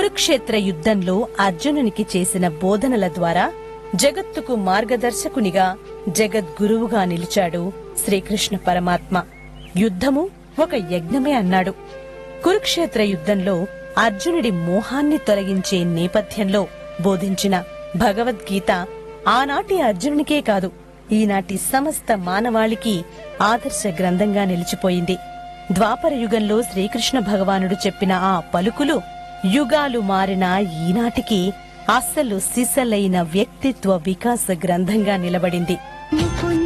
కురుక్షేత్ర యుద్ధంలో అర్జునునికి చేసిన బోధనల ద్వారా జగత్తుకు మార్గదర్శకునిగా జగద్గురువుగా నిలిచాడు శ్రీకృష్ణ పరమాత్మ యుద్ధము ఒక యజ్ఞమే అన్నాడు కురుక్షేత్ర యుద్ధంలో అర్జునుడి మోహాన్ని తొలగించే నేపథ్యంలో బోధించిన భగవద్గీత ఆనాటి అర్జునునికే కాదు ఈనాటి సమస్త మానవాళికి ఆదర్శ గ్రంథంగా నిలిచిపోయింది ద్వాపర యుగంలో శ్రీకృష్ణ భగవానుడు చెప్పిన ఆ పలుకులు యుగాలు మారిన ఈనాటికి అస్సలు సిసలైన వ్యక్తిత్వ వికాస గ్రంథంగా నిలబడింది ముకుంద